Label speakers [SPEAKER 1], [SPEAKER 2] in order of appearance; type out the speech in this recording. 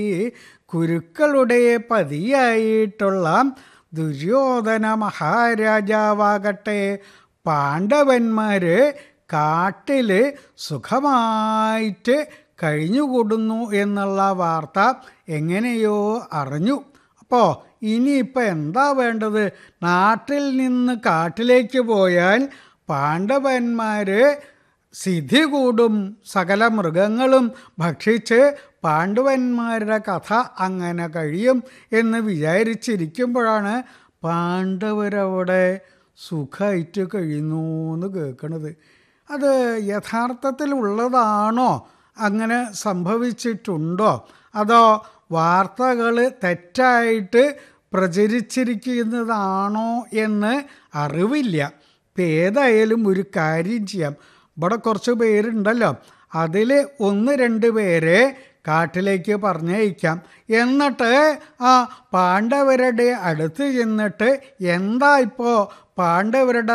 [SPEAKER 1] കുരുക്കളുടെ പതിയായിട്ടുള്ള ദുര്യോധന മഹാരാജാവാകട്ടെ പാണ്ഡവന്മാര് കാട്ടില് സുഖമായിട്ട് കഴിഞ്ഞുകൂടുന്നു എന്നുള്ള വാർത്ത എങ്ങനെയോ അറിഞ്ഞു അപ്പോൾ ഇനിയിപ്പോൾ എന്താ വേണ്ടത് നാട്ടിൽ നിന്ന് കാട്ടിലേക്ക് പോയാൽ പാണ്ഡവന്മാര് സിദ്ധി കൂടും സകല മൃഗങ്ങളും ഭക്ഷിച്ച് പാണ്ഡവന്മാരുടെ കഥ അങ്ങനെ കഴിയും എന്ന് വിചാരിച്ചിരിക്കുമ്പോഴാണ് പാണ്ഡവരവിടെ സുഖമായിട്ട് കഴിയുന്നു എന്ന് കേൾക്കണത് അത് യഥാർത്ഥത്തിൽ ഉള്ളതാണോ അങ്ങനെ സംഭവിച്ചിട്ടുണ്ടോ അതോ വാർത്തകൾ തെറ്റായിട്ട് പ്രചരിച്ചിരിക്കുന്നതാണോ എന്ന് അറിവില്ല ഇപ്പം ഏതായാലും ഒരു കാര്യം ചെയ്യാം ഇവിടെ കുറച്ച് പേരുണ്ടല്ലോ അതിൽ ഒന്ന് രണ്ട് പേരെ കാട്ടിലേക്ക് പറഞ്ഞയക്കാം എന്നിട്ട് ആ പാണ്ഡവരുടെ അടുത്ത് ചെന്നിട്ട് എന്താ ഇപ്പോൾ പാണ്ഡവരുടെ